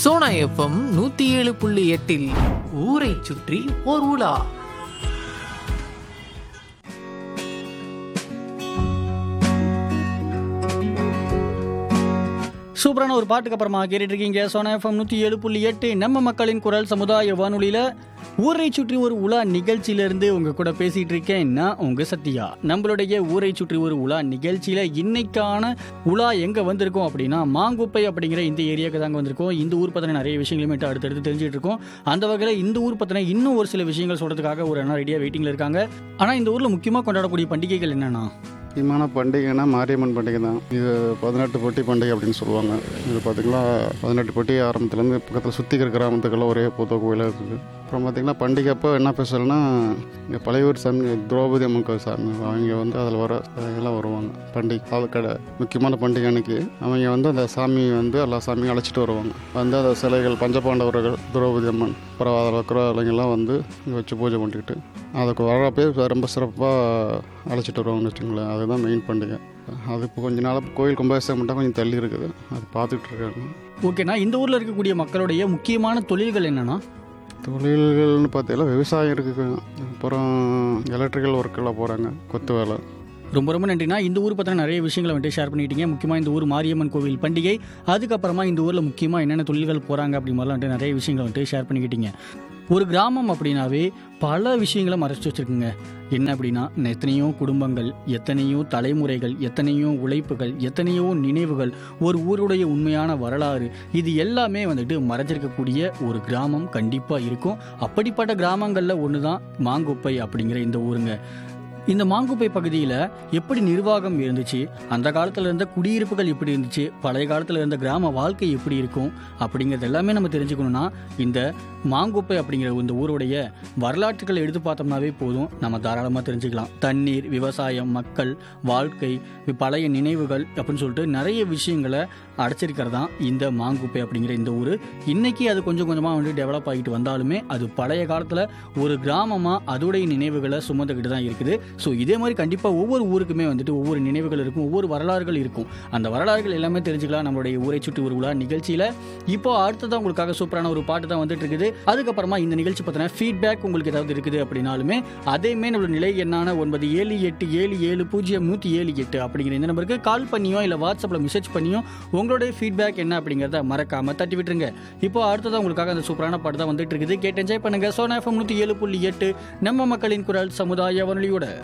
Sona FM நூத்தி ஏழு புள்ளி எட்டில் ஊரை சுற்றி ஓர் உலா சூப்பரான ஒரு பாட்டுக்கு அப்புறமா கேட்டுட்டு இருக்கீங்க சோனா எஃப்எம் நூற்றி ஏழு புள்ளி எட்டு நம்ம மக்களின் குரல் சமுதாய வானொலியில் ஊரை சுற்றி ஒரு உலா நிகழ்ச்சியிலேருந்து உங்கள் கூட பேசிகிட்டு இருக்கேன் நான் உங்கள் சத்யா நம்மளுடைய ஊரை சுற்றி ஒரு உலா நிகழ்ச்சியில் இன்னைக்கான உலா எங்கே வந்திருக்கோம் அப்படின்னா மாங்குப்பை அப்படிங்கிற இந்த ஏரியாவுக்கு தாங்க வந்திருக்கோம் இந்த ஊர் பற்றின நிறைய விஷயங்களுமே அடுத்தடுத்து தெரிஞ்சுட்டு இருக்கோம் அந்த வகையில் இந்த ஊர் பற்றின இன்னும் ஒரு சில விஷயங்கள் சொல்கிறதுக்காக ஒரு அண்ணா ரெடியாக வெயிட்டிங்கில் இருக்காங்க ஆனால் இந்த ஊரில் முக்கியமாக கொண்டாடக்கூடிய பண்டிகைகள் என்னென்னா முக்கியமான பண்டிகைனா மாரியம்மன் பண்டிகை தான் இது பதினெட்டு பொட்டி பண்டிகை அப்படின்னு சொல்லுவாங்க இது பார்த்திங்கன்னா பதினெட்டு பொட்டி ஆரம்பத்துலேருந்து பக்கத்தில் சுற்றி இருக்கிற கிராமத்துக்கெல்லாம் ஒரே பூத்த கோயிலாக இருக்குது அப்புறம் பார்த்திங்கன்னா பண்டிகை அப்போ என்ன ஸ்பெஷல்னா இங்கே பழையூர் சாமி திரௌபதி அம்மன் கோயில் சாமி அவங்க வந்து அதில் வர எல்லாம் வருவாங்க பண்டிகை பாலக்கடை முக்கியமான பண்டிகை அன்னைக்கு அவங்க வந்து அந்த சாமி வந்து எல்லா சாமியும் அழைச்சிட்டு வருவாங்க வந்து அந்த சிலைகள் பஞ்சபாண்டவர்கள் திரௌபதி அம்மன் அப்புறம் அதில் இருக்கிற இளைஞர்லாம் வந்து இங்கே வச்சு பூஜை பண்ணிக்கிட்டு அதுக்கு வரப்பே ரொம்ப சிறப்பாக அழைச்சிட்டு வருவாங்கன்னு வச்சுங்களேன் அதுதான் மெயின் பண்டிகை அது இப்போ கொஞ்ச நாள் கோயில் கும்பாபிஷேகம் மட்டும் கொஞ்சம் தள்ளி இருக்குது அது பார்த்துட்டு இருக்காங்க ஓகேண்ணா இந்த ஊரில் இருக்கக்கூடிய மக்களுடைய முக்கியமான தொழில்கள் என்னென்னா தொழில்கள்னு பார்த்தீங்கன்னா விவசாயம் இருக்குது அப்புறம் எலக்ட்ரிக்கல் ஒர்க்கெல்லாம் போகிறாங்க கொத்து வேலை ரொம்ப ரொம்ப நன்றிண்ணா இந்த ஊர் பற்றின நிறைய விஷயங்களை வந்துட்டு ஷேர் பண்ணிட்டீங்க முக்கியமாக இந்த ஊர் மாரியம்மன் கோவில் பண்டிகை அதுக்கப்புறமா இந்த ஊரில் முக்கியமாக என்னென்ன தொழில்கள் போகிறாங்க அப்படி மாதிரிலாம் வந்துட்டு நிறைய விஷயங்களை வந்துட்டு ஷேர் பண்ணிக்கிட்டீங்க ஒரு கிராமம் அப்படின்னாவே பல விஷயங்களை மறைச்சு வச்சுருக்குங்க என்ன அப்படின்னா எத்தனையோ குடும்பங்கள் எத்தனையோ தலைமுறைகள் எத்தனையோ உழைப்புகள் எத்தனையோ நினைவுகள் ஒரு ஊருடைய உண்மையான வரலாறு இது எல்லாமே வந்துட்டு மறைஞ்சிருக்கக்கூடிய ஒரு கிராமம் கண்டிப்பாக இருக்கும் அப்படிப்பட்ட கிராமங்களில் ஒன்று தான் மாங்குப்பை அப்படிங்கிற இந்த ஊருங்க இந்த மாங்குப்பை பகுதியில் எப்படி நிர்வாகம் இருந்துச்சு அந்த காலத்தில் இருந்த குடியிருப்புகள் எப்படி இருந்துச்சு பழைய காலத்தில் இருந்த கிராம வாழ்க்கை எப்படி இருக்கும் அப்படிங்கிறது எல்லாமே நம்ம தெரிஞ்சுக்கணும்னா இந்த மாங்குப்பை அப்படிங்கிற இந்த ஊருடைய வரலாற்றுகளை எடுத்து பார்த்தோம்னாவே போதும் நம்ம தாராளமாக தெரிஞ்சுக்கலாம் தண்ணீர் விவசாயம் மக்கள் வாழ்க்கை பழைய நினைவுகள் அப்படின்னு சொல்லிட்டு நிறைய விஷயங்களை அடைச்சிருக்கிறது தான் இந்த மாங்குப்பை அப்படிங்கிற இந்த ஊர் இன்னைக்கு அது கொஞ்சம் கொஞ்சமாக வந்து டெவலப் ஆகிட்டு வந்தாலுமே அது பழைய காலத்தில் ஒரு கிராமமாக அதோடைய நினைவுகளை சுமந்துக்கிட்டு தான் இருக்குது ஸோ இதே மாதிரி கண்டிப்பாக ஒவ்வொரு ஊருக்குமே வந்துட்டு ஒவ்வொரு நினைவுகள் இருக்கும் ஒவ்வொரு வரலாறுகள் இருக்கும் அந்த வரலாறுகள் எல்லாமே தெரிஞ்சுக்கலாம் நம்மளுடைய ஊரை சுற்றி ஒரு உலா நிகழ்ச்சியில் இப்போ அடுத்ததான் உங்களுக்காக சூப்பரான ஒரு பாட்டு தான் வந்துட்டு இருக்குது அதுக்கப்புறமா இந்த நிகழ்ச்சி பற்றின ஃபீட்பேக் உங்களுக்கு ஏதாவது இருக்குது அப்படின்னாலுமே அதேமே நம்மளோட நிலை என்னான ஒன்பது ஏழு எட்டு ஏழு ஏழு பூஜ்ஜியம் நூற்றி ஏழு எட்டு அப்படிங்கிற இந்த நம்பருக்கு கால் பண்ணியோ இல்லை வாட்ஸ்அப்பில் மெசேஜ் பண்ணியோ உங்களுடைய ஃபீட்பேக் என்ன அப்படிங்கிறத மறக்காம தட்டி விட்டுருங்க இப்போ அடுத்ததான் உங்களுக்காக அந்த சூப்பரான பாட்டு தான் வந்துட்டு இருக்குது கேட்டு என்ஜாய் பண்ணுங்க சோனா எஃப்எம் நூற்றி ஏழு புள்ளி எட்டு நம்ம மக்களின் குரல் சமுதாய வானொலியோட